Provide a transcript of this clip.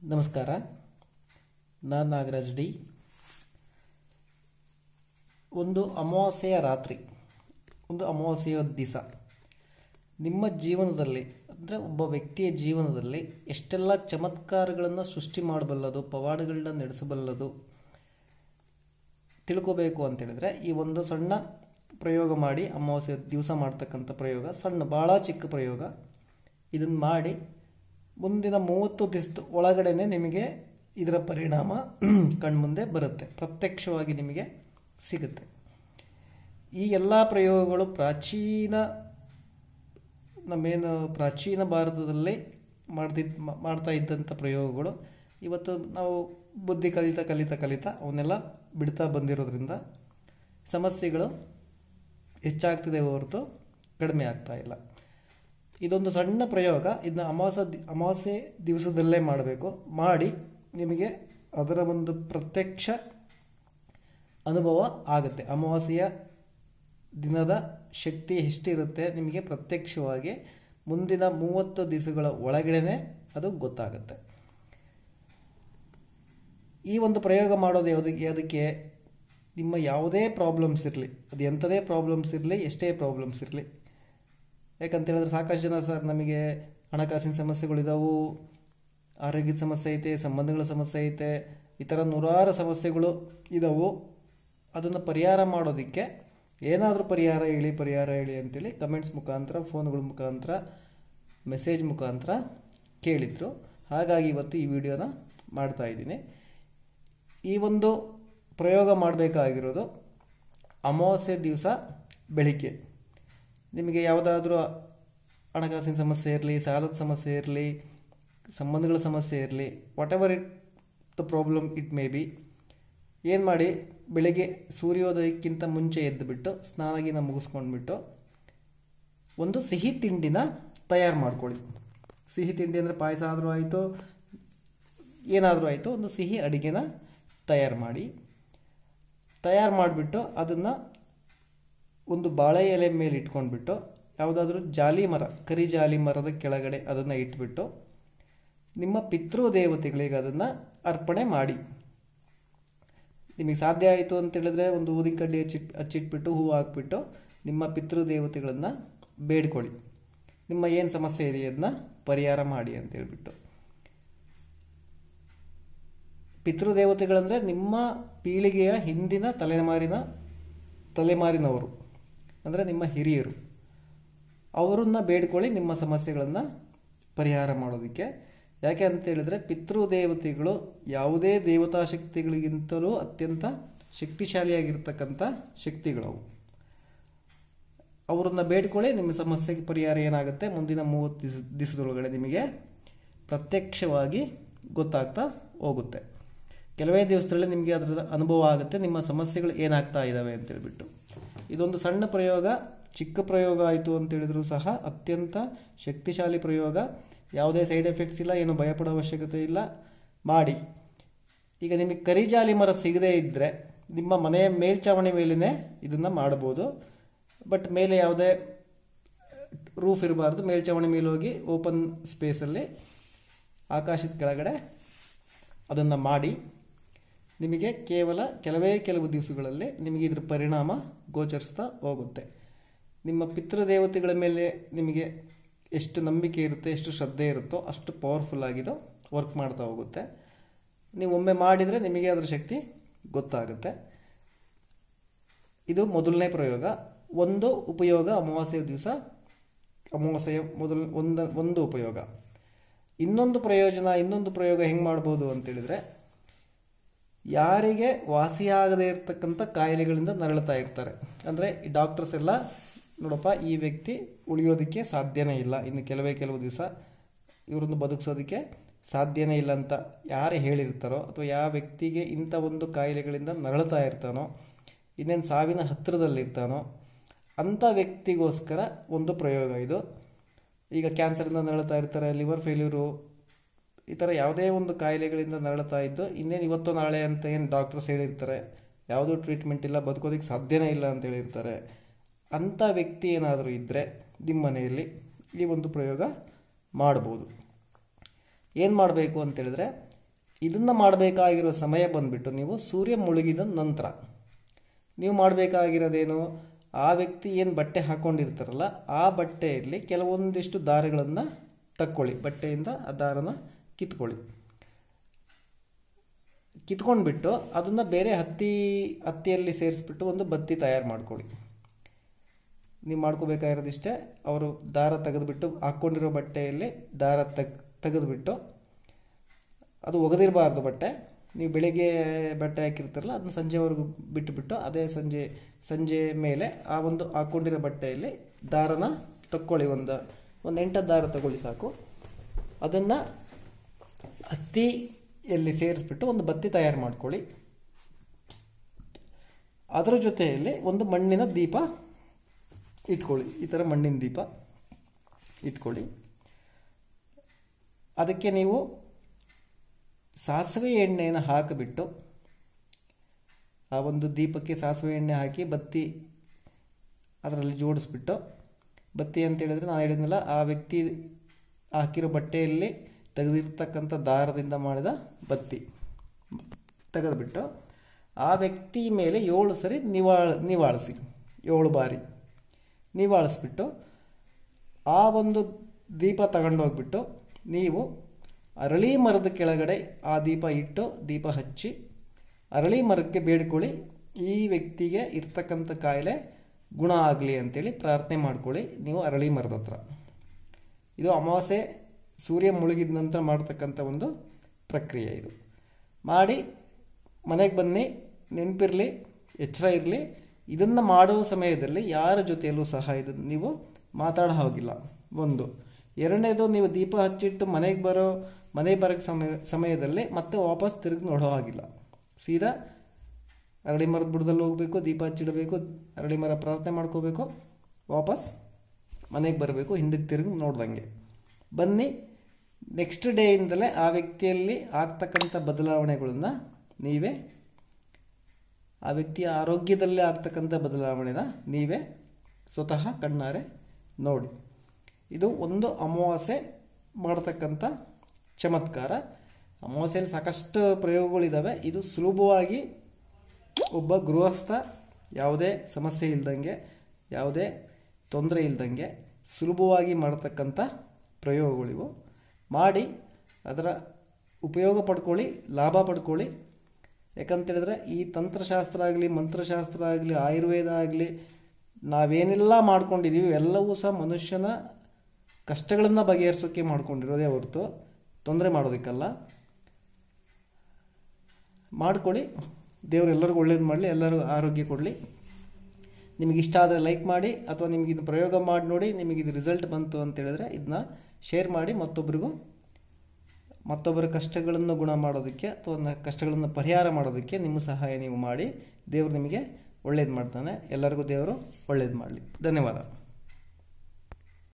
ನಮಸ್ಕಾರ ನಾನು ನಾಗರಾಜ್ ಡಿ ಒಂದು ಅಮಾವಾಸ್ಯೆಯ ರಾತ್ರಿ ಒಂದು ಅಮಾವಾಸ್ಯೆಯ ದಿವಸ ನಿಮ್ಮ ಜೀವನದಲ್ಲಿ ಅಂದರೆ ಒಬ್ಬ ವ್ಯಕ್ತಿಯ ಜೀವನದಲ್ಲಿ ಎಷ್ಟೆಲ್ಲ ಚಮತ್ಕಾರಗಳನ್ನು ಸೃಷ್ಟಿ ಮಾಡಬಲ್ಲದು ಪವಾಡಗಳನ್ನ ನಡೆಸಬಲ್ಲದು ತಿಳ್ಕೋಬೇಕು ಅಂತ ಹೇಳಿದ್ರೆ ಈ ಒಂದು ಸಣ್ಣ ಪ್ರಯೋಗ ಮಾಡಿ ಅಮಾವಾಸ್ಯೆ ದಿವಸ ಮಾಡ್ತಕ್ಕಂಥ ಪ್ರಯೋಗ ಸಣ್ಣ ಭಾಳ ಚಿಕ್ಕ ಪ್ರಯೋಗ ಇದನ್ನು ಮಾಡಿ ಮುಂದಿನ ಮೂವತ್ತು ದಿವಸದ ಒಳಗಡೆನೆ ನಿಮಗೆ ಇದರ ಪರಿಣಾಮ ಕಣ್ಮುಂದೆ ಬರುತ್ತೆ ಪ್ರತ್ಯಕ್ಷವಾಗಿ ನಿಮಗೆ ಸಿಗುತ್ತೆ ಈ ಎಲ್ಲ ಪ್ರಯೋಗಗಳು ಪ್ರಾಚೀನ ನಮ್ಮೇನು ಪ್ರಾಚೀನ ಭಾರತದಲ್ಲಿ ಮಾಡ್ತಿದ್ ಮಾಡ್ತಾ ಇದ್ದಂಥ ಪ್ರಯೋಗಗಳು ಇವತ್ತು ನಾವು ಬುದ್ಧಿ ಕಲಿತಾ ಕಲಿತಾ ಕಲಿತಾ ಅವನ್ನೆಲ್ಲ ಬಿಡ್ತಾ ಬಂದಿರೋದ್ರಿಂದ ಸಮಸ್ಯೆಗಳು ಹೆಚ್ಚಾಗ್ತಿದೆ ಹೊರತು ಕಡಿಮೆ ಆಗ್ತಾ ಇಲ್ಲ ಇದೊಂದು ಸಣ್ಣ ಪ್ರಯೋಗ ಇದನ್ನ ಅಮಾವಾಸ್ಯ ಅಮಾವಾಸ್ಯೆ ದಿವಸದಲ್ಲೇ ಮಾಡಬೇಕು ಮಾಡಿ ನಿಮಗೆ ಅದರ ಒಂದು ಪ್ರತ್ಯಕ್ಷ ಅನುಭವ ಆಗುತ್ತೆ ಅಮಾವಾಸ್ಯೆಯ ದಿನದ ಶಕ್ತಿ ಎಷ್ಟಿರುತ್ತೆ ನಿಮಗೆ ಪ್ರತ್ಯಕ್ಷವಾಗಿ ಮುಂದಿನ ಮೂವತ್ತು ದಿವಸಗಳ ಒಳಗಡೆನೆ ಅದು ಗೊತ್ತಾಗುತ್ತೆ ಈ ಒಂದು ಪ್ರಯೋಗ ಮಾಡೋದು ಯಾವುದಕ್ಕೆ ಅದಕ್ಕೆ ನಿಮ್ಮ ಯಾವುದೇ ಪ್ರಾಬ್ಲಮ್ಸ್ ಇರಲಿ ಅದು ಎಂಥದೇ ಪ್ರಾಬ್ಲಮ್ಸ್ ಇರಲಿ ಎಷ್ಟೇ ಪ್ರಾಬ್ಲಮ್ಸ್ ಇರಲಿ ಯಾಕಂತ ಹೇಳಿದ್ರೆ ಸಾಕಷ್ಟು ಜನ ಸರ್ ನಮಗೆ ಹಣಕಾಸಿನ ಸಮಸ್ಯೆಗಳಿದಾವು ಆರೋಗ್ಯದ ಸಮಸ್ಯೆ ಐತೆ ಸಂಬಂಧಗಳ ಸಮಸ್ಯೆ ಐತೆ ಈ ಥರ ನೂರಾರು ಸಮಸ್ಯೆಗಳು ಇದಾವು ಅದನ್ನು ಪರಿಹಾರ ಮಾಡೋದಕ್ಕೆ ಏನಾದರೂ ಪರಿಹಾರ ಹೇಳಿ ಪರಿಹಾರ ಹೇಳಿ ಅಂತೇಳಿ ಕಮೆಂಟ್ಸ್ ಮುಖಾಂತರ ಫೋನ್ಗಳ ಮುಖಾಂತರ ಮೆಸೇಜ್ ಮುಖಾಂತರ ಕೇಳಿದ್ರು ಹಾಗಾಗಿ ಇವತ್ತು ಈ ವಿಡಿಯೋನ ಮಾಡ್ತಾ ಇದ್ದೀನಿ ಈ ಒಂದು ಪ್ರಯೋಗ ಮಾಡಬೇಕಾಗಿರೋದು ಅಮಾವಾಸ್ಯೆ ದಿವಸ ಬೆಳಿಗ್ಗೆ ನಿಮಗೆ ಯಾವುದಾದ್ರೂ ಹಣಕಾಸಿನ ಸಮಸ್ಯೆ ಇರಲಿ ಸಾಲದ ಸಮಸ್ಯೆ ಇರಲಿ ಸಂಬಂಧಗಳ ಸಮಸ್ಯೆ ಇರಲಿ whatever it the problem it may be ಏನು ಮಾಡಿ ಬೆಳಗ್ಗೆ ಸೂರ್ಯೋದಯಕ್ಕಿಂತ ಮುಂಚೆ ಎದ್ದುಬಿಟ್ಟು ಸ್ನಾನಗಿನ ಮುಗಿಸ್ಕೊಂಡ್ಬಿಟ್ಟು ಒಂದು ಸಿಹಿ ತಿಂಡಿನ ತಯಾರು ಮಾಡ್ಕೊಳ್ಳಿ ಸಿಹಿ ತಿಂಡಿ ಅಂದರೆ ಪಾಯಸ ಆದರೂ ಆಯಿತು ಏನಾದರೂ ಆಯಿತು ಒಂದು ಸಿಹಿ ಅಡುಗೆನ ತಯಾರು ಮಾಡಿ ತಯಾರು ಮಾಡಿಬಿಟ್ಟು ಅದನ್ನು ಒಂದು ಬಾಳೆ ಎಲೆ ಮೇಲೆ ಇಟ್ಕೊಂಡ್ಬಿಟ್ಟು ಯಾವುದಾದ್ರೂ ಜಾಲಿ ಮರ ಕರಿ ಜಾಲಿ ಮರದ ಕೆಳಗಡೆ ಅದನ್ನು ಇಟ್ಬಿಟ್ಟು ನಿಮ್ಮ ಪಿತೃ ದೇವತೆಗಳಿಗೆ ಅದನ್ನು ಅರ್ಪಣೆ ಮಾಡಿ ನಿಮಗೆ ಸಾಧ್ಯ ಆಯಿತು ಅಂತ ಹೇಳಿದ್ರೆ ಒಂದು ಊದಿನ ಕಡ್ಡಿ ಹಚ್ಚಿಟ್ ಹಚ್ಚಿಟ್ಬಿಟ್ಟು ಹೂವು ಹಾಕ್ಬಿಟ್ಟು ನಿಮ್ಮ ಪಿತೃ ದೇವತೆಗಳನ್ನು ಬೇಡ್ಕೊಳ್ಳಿ ನಿಮ್ಮ ಏನು ಸಮಸ್ಯೆ ಇದೆ ಅದನ್ನ ಪರಿಹಾರ ಮಾಡಿ ಅಂತ ಹೇಳ್ಬಿಟ್ಟು ಪಿತೃದೇವತೆಗಳಂದರೆ ನಿಮ್ಮ ಪೀಳಿಗೆಯ ಹಿಂದಿನ ತಲೆಮಾರಿನ ತಲೆಮಾರಿನವರು ಅಂದರೆ ನಿಮ್ಮ ಹಿರಿಯರು ಅವರನ್ನ ಬೇಡ್ಕೊಳ್ಳಿ ನಿಮ್ಮ ಸಮಸ್ಯೆಗಳನ್ನು ಪರಿಹಾರ ಮಾಡೋದಕ್ಕೆ ಯಾಕೆ ಅಂತ ಹೇಳಿದ್ರೆ ಪಿತೃದೇವತೆಗಳು ಯಾವುದೇ ದೇವತಾ ಶಕ್ತಿಗಳಿಗಿಂತಲೂ ಅತ್ಯಂತ ಶಕ್ತಿಶಾಲಿಯಾಗಿರ್ತಕ್ಕಂಥ ಶಕ್ತಿಗಳವು ಅವರನ್ನ ಬೇಡ್ಕೊಳ್ಳಿ ನಿಮ್ಮ ಸಮಸ್ಯೆಗೆ ಪರಿಹಾರ ಏನಾಗುತ್ತೆ ಮುಂದಿನ ಮೂವತ್ತು ದಿವಸ ದಿವಸದೊಳಗಡೆ ನಿಮಗೆ ಪ್ರತ್ಯಕ್ಷವಾಗಿ ಗೊತ್ತಾಗ್ತಾ ಹೋಗುತ್ತೆ ಕೆಲವೇ ದಿವಸದಲ್ಲಿ ನಿಮಗೆ ಅದರ ಅನುಭವ ಆಗುತ್ತೆ ನಿಮ್ಮ ಸಮಸ್ಯೆಗಳು ಏನಾಗ್ತಾ ಇದ್ದಾವೆ ಅಂತ ಹೇಳ್ಬಿಟ್ಟು ಇದೊಂದು ಸಣ್ಣ ಪ್ರಯೋಗ ಚಿಕ್ಕ ಪ್ರಯೋಗ ಆಯಿತು ಅಂತ ಹೇಳಿದ್ರು ಸಹ ಅತ್ಯಂತ ಶಕ್ತಿಶಾಲಿ ಪ್ರಯೋಗ ಯಾವುದೇ ಸೈಡ್ ಎಫೆಕ್ಟ್ಸ್ ಇಲ್ಲ ಏನು ಭಯಪಡೋ ಅವಶ್ಯಕತೆ ಇಲ್ಲ ಮಾಡಿ ಈಗ ನಿಮಗೆ ಕರಿಜಾಲಿ ಮರ ಸಿಗದೇ ಇದ್ದರೆ ನಿಮ್ಮ ಮನೆಯ ಮೇಲ್ಚಾವಣಿ ಮೇಲೇ ಇದನ್ನು ಮಾಡ್ಬೋದು ಬಟ್ ಮೇಲೆ ಯಾವುದೇ ರೂಫ್ ಇರಬಾರ್ದು ಮೇಲ್ಚಾವಣಿ ಮೇಲೆ ಹೋಗಿ ಓಪನ್ ಸ್ಪೇಸಲ್ಲಿ ಆಕಾಶದ ಕೆಳಗಡೆ ಅದನ್ನು ಮಾಡಿ ನಿಮಗೆ ಕೇವಲ ಕೆಲವೇ ಕೆಲವು ದಿವಸಗಳಲ್ಲಿ ನಿಮಗೆ ಇದರ ಪರಿಣಾಮ ಗೋಚರಿಸ್ತಾ ಹೋಗುತ್ತೆ ನಿಮ್ಮ ಪಿತೃದೇವತೆಗಳ ಮೇಲೆ ನಿಮಗೆ ಎಷ್ಟು ನಂಬಿಕೆ ಇರುತ್ತೆ ಎಷ್ಟು ಶ್ರದ್ಧೆ ಇರುತ್ತೋ ಅಷ್ಟು ಪವರ್ಫುಲ್ ಆಗಿದೋ ವರ್ಕ್ ಮಾಡ್ತಾ ಹೋಗುತ್ತೆ ನೀವು ಒಮ್ಮೆ ಮಾಡಿದರೆ ನಿಮಗೆ ಅದರ ಶಕ್ತಿ ಗೊತ್ತಾಗುತ್ತೆ ಇದು ಮೊದಲನೇ ಪ್ರಯೋಗ ಒಂದು ಉಪಯೋಗ ಅಮಾವಾಸ್ಯೆ ದಿವಸ ಅಮಾವಾಸ್ಯೆಯ ಮೊದಲ ಒಂದು ಒಂದು ಉಪಯೋಗ ಇನ್ನೊಂದು ಪ್ರಯೋಜನ ಇನ್ನೊಂದು ಪ್ರಯೋಗ ಹೆಂಗೆ ಮಾಡ್ಬೋದು ಅಂತೇಳಿದರೆ ಯಾರಿಗೆ ವಾಸಿಯಾಗದೇ ಇರತಕ್ಕಂಥ ಕಾಯಿಲೆಗಳಿಂದ ನರಳುತ್ತಾ ಇರ್ತಾರೆ ಅಂದರೆ ಈ ಡಾಕ್ಟರ್ಸ್ ಎಲ್ಲ ನೋಡಪ್ಪ ಈ ವ್ಯಕ್ತಿ ಉಳಿಯೋದಕ್ಕೆ ಸಾಧ್ಯನೇ ಇಲ್ಲ ಇನ್ನು ಕೆಲವೇ ಕೆಲವು ದಿವಸ ಇವರನ್ನು ಬದುಕಿಸೋದಕ್ಕೆ ಸಾಧ್ಯನೇ ಇಲ್ಲ ಅಂತ ಯಾರು ಹೇಳಿರ್ತಾರೋ ಅಥವಾ ಯಾವ ವ್ಯಕ್ತಿಗೆ ಇಂಥ ಒಂದು ಕಾಯಿಲೆಗಳಿಂದ ನರಳುತ್ತಾ ಇರ್ತಾನೋ ಇನ್ನೇನು ಸಾವಿನ ಹತ್ತಿರದಲ್ಲಿರ್ತಾನೋ ಅಂಥ ವ್ಯಕ್ತಿಗೋಸ್ಕರ ಒಂದು ಪ್ರಯೋಗ ಇದು ಈಗ ಕ್ಯಾನ್ಸರಿಂದ ನರಳುತ್ತಾ ಇರ್ತಾರೆ ಲಿವರ್ ಫೇಲ್ಯೂರು ಈ ಥರ ಯಾವುದೇ ಒಂದು ಕಾಯಿಲೆಗಳಿಂದ ನರಳುತ್ತಾ ಇದ್ದು ಇನ್ನೇನು ಇವತ್ತು ನಾಳೆ ಅಂತ ಏನು ಡಾಕ್ಟರ್ಸ್ ಹೇಳಿರ್ತಾರೆ ಯಾವುದೂ ಟ್ರೀಟ್ಮೆಂಟ್ ಇಲ್ಲ ಬದುಕೋದಕ್ಕೆ ಸಾಧ್ಯನೇ ಇಲ್ಲ ಅಂತ ಹೇಳಿರ್ತಾರೆ ಅಂಥ ವ್ಯಕ್ತಿ ಏನಾದರೂ ಇದ್ದರೆ ನಿಮ್ಮ ಮನೆಯಲ್ಲಿ ಈ ಒಂದು ಪ್ರಯೋಗ ಮಾಡ್ಬೋದು ಏನು ಮಾಡಬೇಕು ಅಂತೇಳಿದ್ರೆ ಇದನ್ನು ಮಾಡಬೇಕಾಗಿರೋ ಸಮಯ ಬಂದುಬಿಟ್ಟು ನೀವು ಸೂರ್ಯ ಮುಳುಗಿದ ನಂತರ ನೀವು ಮಾಡಬೇಕಾಗಿರೋದೇನು ಆ ವ್ಯಕ್ತಿ ಏನು ಬಟ್ಟೆ ಹಾಕ್ಕೊಂಡಿರ್ತಾರಲ್ಲ ಆ ಬಟ್ಟೆಯಲ್ಲಿ ಕೆಲವೊಂದಿಷ್ಟು ದಾರಗಳನ್ನು ತಕ್ಕೊಳ್ಳಿ ಬಟ್ಟೆಯಿಂದ ಆ ದಾರನ ಕಿತ್ಕೊಳ್ಳಿ ಕಿತ್ಕೊಂಡ್ಬಿಟ್ಟು ಅದನ್ನು ಬೇರೆ ಹತ್ತಿ ಹತ್ತಿಯಲ್ಲಿ ಸೇರಿಸ್ಬಿಟ್ಟು ಒಂದು ಬತ್ತಿ ತಯಾರು ಮಾಡ್ಕೊಳ್ಳಿ ನೀವು ಮಾಡ್ಕೋಬೇಕಾಗಿರೋದಿಷ್ಟೇ ಅವರು ದಾರ ತೆಗೆದುಬಿಟ್ಟು ಹಾಕ್ಕೊಂಡಿರೋ ಬಟ್ಟೆಯಲ್ಲಿ ದಾರ ತೆಗ್ ತೆಗೆದುಬಿಟ್ಟು ಅದು ಒಗೆದಿರಬಾರ್ದು ಬಟ್ಟೆ ನೀವು ಬೆಳಿಗ್ಗೆ ಬಟ್ಟೆ ಹಾಕಿರ್ತಾರಲ್ಲ ಅದನ್ನ ಸಂಜೆವರೆಗೂ ಬಿಟ್ಟುಬಿಟ್ಟು ಅದೇ ಸಂಜೆ ಸಂಜೆ ಮೇಲೆ ಆ ಒಂದು ಹಾಕ್ಕೊಂಡಿರೋ ಬಟ್ಟೆಯಲ್ಲಿ ದಾರನ ತಕ್ಕೊಳ್ಳಿ ಒಂದು ಒಂದು ಎಂಟತ್ತು ದಾರ ತಗೊಳ್ಳಿ ಸಾಕು ಅದನ್ನು ಹತ್ತಿಯಲ್ಲಿ ಸೇರಿಸ್ಬಿಟ್ಟು ಒಂದು ಬತ್ತಿ ತಯಾರು ಮಾಡ್ಕೊಳ್ಳಿ ಅದರ ಜೊತೆಯಲ್ಲಿ ಒಂದು ಮಣ್ಣಿನ ದೀಪ ಇಟ್ಕೊಳ್ಳಿ ಈ ಥರ ಮಣ್ಣಿನ ದೀಪ ಇಟ್ಕೊಳ್ಳಿ ಅದಕ್ಕೆ ನೀವು ಸಾಸಿವೆ ಎಣ್ಣೆಯನ್ನು ಹಾಕಿಬಿಟ್ಟು ಆ ಒಂದು ದೀಪಕ್ಕೆ ಸಾಸಿವೆ ಎಣ್ಣೆ ಹಾಕಿ ಬತ್ತಿ ಅದರಲ್ಲಿ ಜೋಡಿಸ್ಬಿಟ್ಟು ಬತ್ತಿ ಅಂತ ಹೇಳಿದ್ರೆ ನಾನು ಹೇಳಿದ್ನಲ್ಲ ಆ ವ್ಯಕ್ತಿ ಹಾಕಿರೋ ಬಟ್ಟೆಯಲ್ಲಿ ತೆಗೆದಿರ್ತಕ್ಕಂಥ ದಾರದಿಂದ ಮಾಡಿದ ಬತ್ತಿ ತೆಗೆದುಬಿಟ್ಟು ಆ ವ್ಯಕ್ತಿ ಮೇಲೆ ಏಳು ಸರಿ ನಿವಾಳ ನಿವಾಳಿಸಿ ಏಳು ಬಾರಿ ನಿವಾಳಿಸ್ಬಿಟ್ಟು ಆ ಒಂದು ದೀಪ ತಗೊಂಡೋಗ್ಬಿಟ್ಟು ನೀವು ಅರಳಿ ಮರದ ಕೆಳಗಡೆ ಆ ದೀಪ ಇಟ್ಟು ದೀಪ ಹಚ್ಚಿ ಅರಳಿ ಮರಕ್ಕೆ ಬೇಡ್ಕೊಳ್ಳಿ ಈ ವ್ಯಕ್ತಿಗೆ ಇರ್ತಕ್ಕಂಥ ಕಾಯಿಲೆ ಗುಣ ಆಗಲಿ ಅಂತೇಳಿ ಪ್ರಾರ್ಥನೆ ಮಾಡ್ಕೊಳ್ಳಿ ನೀವು ಅರಳಿ ಮರದ ಹತ್ರ ಇದು ಅಮಾವಾಸ್ಯೆ ಸೂರ್ಯ ಮುಳುಗಿದ ನಂತರ ಮಾಡ್ತಕ್ಕಂಥ ಒಂದು ಪ್ರಕ್ರಿಯೆ ಇದು ಮಾಡಿ ಮನೆಗೆ ಬನ್ನಿ ನೆನಪಿರಲಿ ಎಚ್ಚರ ಇರಲಿ ಇದನ್ನು ಮಾಡುವ ಸಮಯದಲ್ಲಿ ಯಾರ ಜೊತೆಯಲ್ಲೂ ಸಹ ಇದನ್ನು ನೀವು ಮಾತಾಡೋ ಹಾಗಿಲ್ಲ ಒಂದು ಎರಡನೇದು ನೀವು ದೀಪ ಹಚ್ಚಿಟ್ಟು ಮನೆಗೆ ಬರೋ ಮನೆಗೆ ಬರೋ ಸಮಯ ಸಮಯದಲ್ಲಿ ಮತ್ತೆ ವಾಪಸ್ ತಿರುಗಿ ನೋಡೋ ಹಾಗಿಲ್ಲ ಸೀದಾ ಅರಳಿ ಮರದ ಬುಡದಲ್ಲಿ ಹೋಗಬೇಕು ದೀಪ ಹಚ್ಚಿಡಬೇಕು ಅರಳಿ ಮರ ಪ್ರಾರ್ಥನೆ ಮಾಡ್ಕೋಬೇಕು ವಾಪಸ್ ಮನೆಗೆ ಬರಬೇಕು ಹಿಂದಕ್ಕೆ ತಿರುಗಿ ನೋಡ್ದಂಗೆ ಬನ್ನಿ ನೆಕ್ಸ್ಟ್ ಡೇಯಿಂದಲೇ ಆ ವ್ಯಕ್ತಿಯಲ್ಲಿ ಆಗ್ತಕ್ಕಂಥ ಬದಲಾವಣೆಗಳನ್ನ ನೀವೇ ಆ ವ್ಯಕ್ತಿಯ ಆರೋಗ್ಯದಲ್ಲಿ ಆಗ್ತಕ್ಕಂಥ ಬದಲಾವಣೆನ ನೀವೇ ಸ್ವತಃ ಕಣ್ಣಾರೆ ನೋಡಿ ಇದು ಒಂದು ಅಮಾವಾಸ್ಯೆ ಮಾಡತಕ್ಕಂಥ ಚಮತ್ಕಾರ ಅಮಾವಾಸ್ಯೆಯಲ್ಲಿ ಸಾಕಷ್ಟು ಪ್ರಯೋಗಗಳಿದ್ದಾವೆ ಇದು ಸುಲಭವಾಗಿ ಒಬ್ಬ ಗೃಹಸ್ಥ ಯಾವುದೇ ಸಮಸ್ಯೆ ಇಲ್ದಂಗೆ ಯಾವುದೇ ತೊಂದರೆ ಇಲ್ದಂಗೆ ಸುಲಭವಾಗಿ ಮಾಡತಕ್ಕಂಥ ಪ್ರಯೋಗಗಳಿವು ಮಾಡಿ ಅದರ ಉಪಯೋಗ ಪಡ್ಕೊಳ್ಳಿ ಲಾಭ ಪಡ್ಕೊಳ್ಳಿ ಯಾಕಂತೇಳಿದ್ರೆ ಈ ತಂತ್ರಶಾಸ್ತ್ರ ಆಗಲಿ ಮಂತ್ರಶಾಸ್ತ್ರ ಆಗಲಿ ಆಯುರ್ವೇದ ಆಗಲಿ ನಾವೇನೆಲ್ಲ ಮಾಡ್ಕೊಂಡಿದ್ದೀವಿ ಎಲ್ಲವೂ ಸಹ ಮನುಷ್ಯನ ಕಷ್ಟಗಳನ್ನು ಬಗೆಹರಿಸೋಕ್ಕೆ ಮಾಡ್ಕೊಂಡಿರೋದೇ ಹೊರತು ತೊಂದರೆ ಮಾಡೋದಕ್ಕಲ್ಲ ಮಾಡ್ಕೊಳ್ಳಿ ದೇವರು ಎಲ್ಲರಿಗೂ ಒಳ್ಳೇದು ಮಾಡಲಿ ಎಲ್ಲರೂ ಆರೋಗ್ಯ ಕೊಡಲಿ ನಿಮಗೆ ಇಷ್ಟ ಆದರೆ ಲೈಕ್ ಮಾಡಿ ಅಥವಾ ನಿಮಗೆ ಇದು ಪ್ರಯೋಗ ಮಾಡಿ ನೋಡಿ ನಿಮಗೆ ಇದು ರಿಸಲ್ಟ್ ಬಂತು ಅಂತ ಹೇಳಿದ್ರೆ ಇದನ್ನ ಶೇರ್ ಮಾಡಿ ಮತ್ತೊಬ್ಬರಿಗೂ ಮತ್ತೊಬ್ಬರ ಕಷ್ಟಗಳನ್ನು ಗುಣ ಮಾಡೋದಕ್ಕೆ ಅಥವಾ ನ- ಕಷ್ಟಗಳನ್ನು ಪರಿಹಾರ ಮಾಡೋದಕ್ಕೆ ನಿಮ್ಮ ಸಹಾಯ ನೀವು ಮಾಡಿ ದೇವರು ನಿಮಗೆ ಒಳ್ಳೇದು ಮಾಡ್ತಾನೆ ಎಲ್ಲರಿಗೂ ದೇವರು ಒಳ್ಳೇದು ಮಾಡಲಿ ಧನ್ಯವಾದ